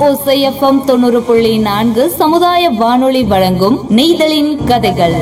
ஓசைஎஃப்எம் தொண்ணூறு புள்ளி நான்கு சமுதாய வானொலி வழங்கும் நெய்தலின் கதைகள்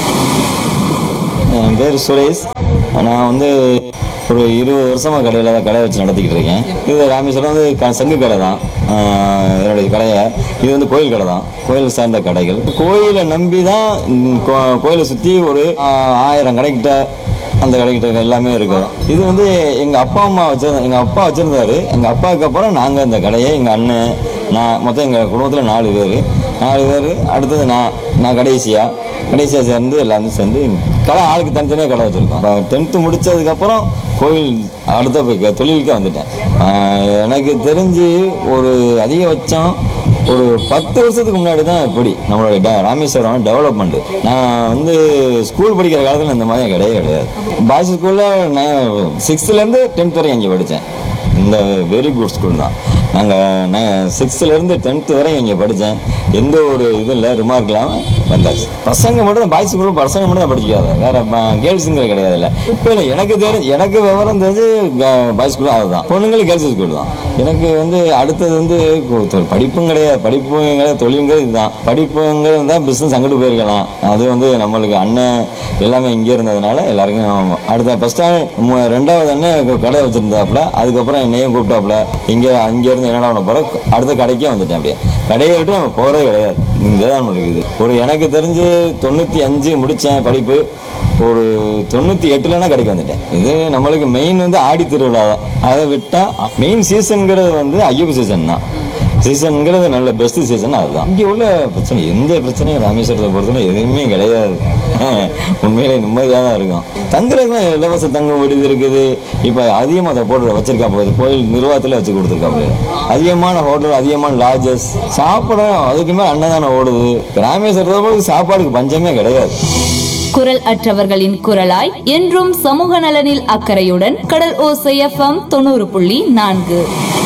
என் பேர் சுரேஷ் நான் வந்து ஒரு இருபது வருஷமாக கடையில் தான் கடை வச்சு நடத்திக்கிட்டு இருக்கேன் இது ராமேஸ்வரம் வந்து க சங்கு கடை தான் ஆஹ் என்னுடைய கடையை இது வந்து கோயில் கடை தான் கோயில் சார்ந்த கடைகள் கோயிலை நம்பி தான் ம், கோ- கோயிலை சுற்றி ஒரு ஆஹ், ஆயிரம் கடைக்கிட்ட அந்த கடைக்கிட்ட எல்லாமே இருக்கும் இது வந்து எங்கள் அப்பா அம்மா வச்சிருந்த எங்கள் அப்பா வச்சுருந்தாரு எங்கள் அப்பாவுக்கு அப்புறம் நாங்கள் இந்த கடையை எங்கள் அண்ணன் நான் மொத்தம் எங்கள் குடும்பத்தில் நாலு பேர் நாலு பேர் அடுத்தது நான் நான் கடைசியாக கடைசியாக சேர்ந்து எல்லாரும் சேர்ந்து கடை ஆளுக்கு தனித்தனியாக கடை வச்சுருக்கோம் இப்போ டென்த்து முடித்ததுக்கப்புறம் கோவில் அடுத்த போய் தொழிலுக்கே வந்துட்டேன் ஆஹ் எனக்கு தெரிஞ்சு ஒரு அதிகபட்சம் ஒரு பத்து வருஷத்துக்கு முன்னாடி தான் இப்படி நம்மளுடைய ட- ராமேஸ்வரம் டெவலப்மெண்ட் நான் வந்து ஸ்கூல் படிக்கிற காலத்தில் இந்த மாதிரி கிடையவே கிடையாது பாய்ஸ் ஸ்கூலில் நான் சிக்ஸ்த்துலேருந்து டென்த் வரையும் இங்கே படித்தேன் இந்த வெரி குட் ஸ்கூல் தான் நாங்கள் சிக்ஸ்த்துலேருந்து டென்த்து வரை இங்கே படித்தேன் எந்த ஒரு இதுவும் இல்லை ரிமார்க் இல்லாமல் வந்தாச்சு பசங்க மட்டும் தான் பாய்ஸ் ஸ்கூல் பசங்க மட்டும் தான் படிக்காது வேற கேர்ள்ஸுங்கிற கிடையாது இல்லை இப்போ இல்லை எனக்கு தெரிஞ்சு எனக்கு விவரம் தெரிஞ்சு பாய்ஸ் ஸ்கூல் அதுதான் பொண்ணுங்களுக்கு கேர்ள்ஸ் ஸ்கூல் தான் எனக்கு வந்து அடுத்தது வந்து கு- தொ- படிப்பும் கிடையாது படிப்பும் கிடையாது தொழிலுங்கிறது இதுதான் படிப்புங்கிறது தான் பிஸ்னஸ் அங்கிட்டு போயிருக்கலாம் அது வந்து நம்மளுக்கு அண்ணன் எல்லாமே இங்கே இருந்ததுனால எல்லாருக்கும் அடுத்த ஃபஸ்ட் ரெண்டாவது அண்ணன் க- கடை வச்சுருந்தாப்புல அதுக்கப்புறம் என்னையும் கூப்பிட்டாப்புல இங்கே அங்கேருந்து என்னடா பண்ண போகிறோம் அடுத்த கடைக்கே வந்துட்டேன் அப்படியே கடையை விட்டு நம்ம போகிறதே கிடையாது இங்கே தான் நம்மளுக்கு இது ஒரு எனக்கு தெரிஞ்சு தொண்ணூற்றி அஞ்சு முடித்தேன் படிப்பு ஒரு தொண்ணூற்றி எட்டுலனா கடைக்கு வந்துட்டேன் இது நம்மளுக்கு மெயின் வந்து ஆடி திருவிழா தான் அதை விட்டால் மெயின் சீசனுங்கிறது வந்து ஐயப்ப சீசன் தான் சீசனுங்கிறது நல்ல பெஸ்ட் சீசன் அதுதான் இங்கே உள்ள பிரச்சனை எந்த பிரச்சனையும் ராமேஸ்வரத்தை பொறுத்தவரை எதுவுமே கிடையாது உண்மையிலே நிம்மதியாக தான் இருக்கும் தங்குறதுக்கு இலவச தங்க விடுதி இருக்குது இப்போ அதிகமாக அதை போட்டு வச்சிருக்கா போகுது கோயில் நிர்வாகத்தில் வச்சு கொடுத்துருக்கா போகுது அதிகமான ஹோட்டல் அதிகமான லாட்ஜஸ் சாப்பிட அதுக்குமே அன்னதானம் ஓடுது ராமேஸ்வரத்தை பொறுத்து சாப்பாடுக்கு பஞ்சமே கிடையாது குரல் அற்றவர்களின் குரலாய் என்றும் சமூக நலனில் அக்கறையுடன் கடல் ஓசைஎஃப்எம் தொண்ணூறு புள்ளி நான்கு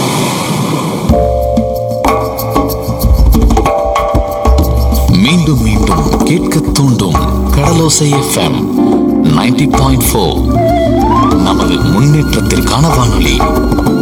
மீண்டும் மீண்டும் கேட்க தூண்டும் கடலோசை எஃப்எம் 90.4 பாயிண்ட் நமது முன்னேற்றத்திற்கான வானொலி